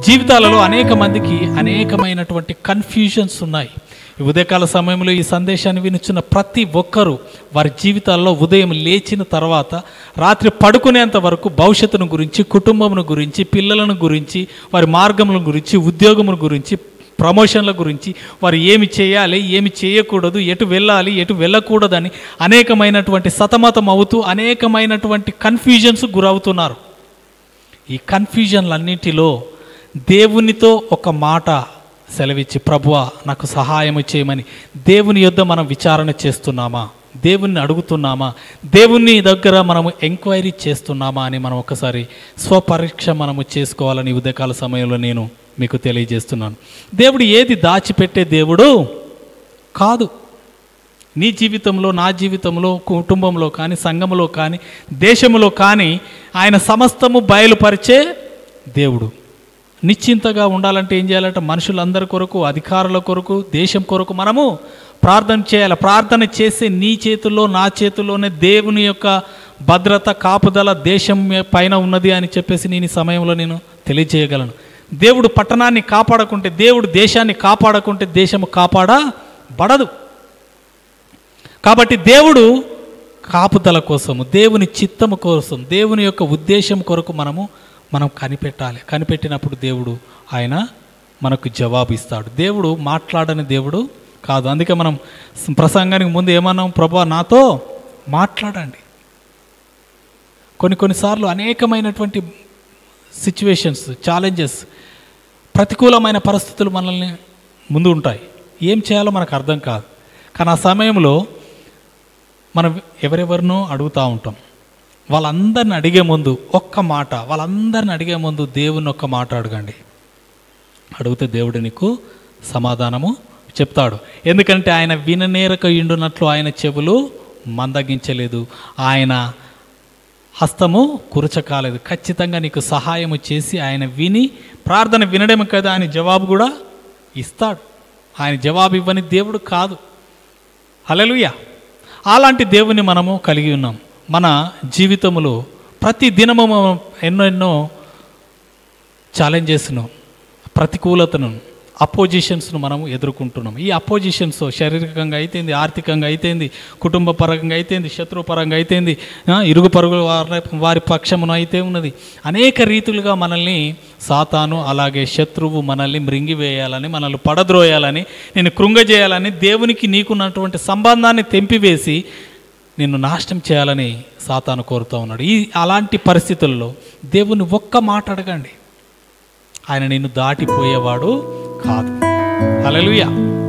జీవితాలలో అనేక మందికి అనేకమైనటువంటి కన్ఫ్యూజన్స్ ఉన్నాయి ఈ ఉదయకాల సమయంలో ఈ సందేశాన్ని వినిచున్న ప్రతి ఒక్కరూ వారి జీవితాల్లో ఉదయం లేచిన తర్వాత రాత్రి పడుకునేంత వరకు భవిష్యత్తును గురించి కుటుంబమును గురించి పిల్లలను గురించి వారి మార్గముల గురించి ఉద్యోగముల గురించి ప్రమోషన్ల గురించి వారు ఏమి చేయాలి ఏమి చేయకూడదు ఎటు వెళ్ళాలి ఎటు వెళ్ళకూడదని అనేకమైనటువంటి సతమతం అవుతూ అనేకమైనటువంటి కన్ఫ్యూజన్స్ గురవుతున్నారు ఈ కన్ఫ్యూజన్లన్నింటిలో దేవునితో ఒక మాట సెలవిచ్చి ప్రభువా నాకు సహాయం చేయమని దేవుని యొద్ద మనం విచారణ చేస్తున్నామా దేవుణ్ణి అడుగుతున్నామా దేవుని దగ్గర మనము ఎంక్వైరీ చేస్తున్నామా అని మనం ఒకసారి స్వపరీక్ష మనము చేసుకోవాలని ఈ ఉదయకాల సమయంలో నేను మీకు తెలియజేస్తున్నాను దేవుడు ఏది దాచిపెట్టే దేవుడు కాదు నీ జీవితంలో నా జీవితంలో కుటుంబంలో కానీ సంఘంలో కానీ దేశంలో కానీ ఆయన సమస్తము బయలుపరిచే దేవుడు నిశ్చింతగా ఉండాలంటే ఏం చేయాలంటే మనుషులందరి కొరకు అధికారుల కొరకు దేశం కొరకు మనము ప్రార్థన చేయాలి ప్రార్థన చేసే నీ చేతుల్లో నా చేతుల్లోనే దేవుని యొక్క భద్రత కాపుదల దేశం పైన ఉన్నది అని చెప్పేసి నేను ఈ సమయంలో నేను తెలియజేయగలను దేవుడు పట్టణాన్ని కాపాడకుంటే దేవుడు దేశాన్ని కాపాడకుంటే దేశము కాపాడబడదు కాబట్టి దేవుడు కాపుదల కోసము దేవుని చిత్తము కోసం దేవుని యొక్క ఉద్దేశం కొరకు మనము మనం కనిపెట్టాలి కనిపెట్టినప్పుడు దేవుడు ఆయన మనకు జవాబు ఇస్తాడు దేవుడు మాట్లాడని దేవుడు కాదు అందుకే మనం ప్రసంగానికి ముందు ఏమన్నాం ప్రభా నాతో మాట్లాడండి కొన్ని కొన్నిసార్లు అనేకమైనటువంటి సిచ్యువేషన్స్ ఛాలెంజెస్ ప్రతికూలమైన పరిస్థితులు మనల్ని ముందు ఉంటాయి ఏం చేయాలో మనకు అర్థం కాదు కానీ ఆ సమయంలో మనం ఎవరెవరినో అడుగుతూ ఉంటాం వాళ్ళందరిని అడిగే ముందు ఒక్క మాట వాళ్ళందరిని అడిగే ముందు దేవుని ఒక్క మాట అడగండి అడిగితే దేవుడు నీకు సమాధానము చెప్తాడు ఎందుకంటే ఆయన విననేరక ఇండునట్లు ఆయన చెవులు మందగించలేదు ఆయన హస్తము కురచకాలేదు ఖచ్చితంగా నీకు సహాయము చేసి ఆయన విని ప్రార్థన వినడమే కదా ఆయన జవాబు కూడా ఇస్తాడు ఆయన జవాబు ఇవ్వని దేవుడు కాదు హలలుయ అలాంటి దేవుని మనము కలిగి ఉన్నాం మన జీవితంలో ప్రతి దినము మనం ఎన్నో ఎన్నో ఛాలెంజెస్ను ప్రతికూలతను అపోజిషన్స్ను మనము ఎదుర్కొంటున్నాం ఈ అపోజిషన్స్ శారీరకంగా అయితేంది ఆర్థికంగా అయితేంది కుటుంబ పరంగా అయితేంది శత్రు పరంగా అయితేంది ఆ, ఇరుగు పరుగు వారి వారి పక్షమును అయితే ఉన్నది అనేక రీతులుగా మనల్ని సాతాను అలాగే శత్రువు మనల్ని మృంగివేయాలని మనల్ని పడద్రోయాలని నేను కృంగజేయాలని దేవునికి నీకున్నటువంటి సంబంధాన్ని తెంపివేసి నిన్ను నాశనం చేయాలని సాతాను కోరుతూ ఉన్నాడు ఈ అలాంటి పరిస్థితుల్లో దేవుని ఒక్క మాట అడగండి ఆయన నిన్ను దాటిపోయేవాడు కాదు హల్లెలూయా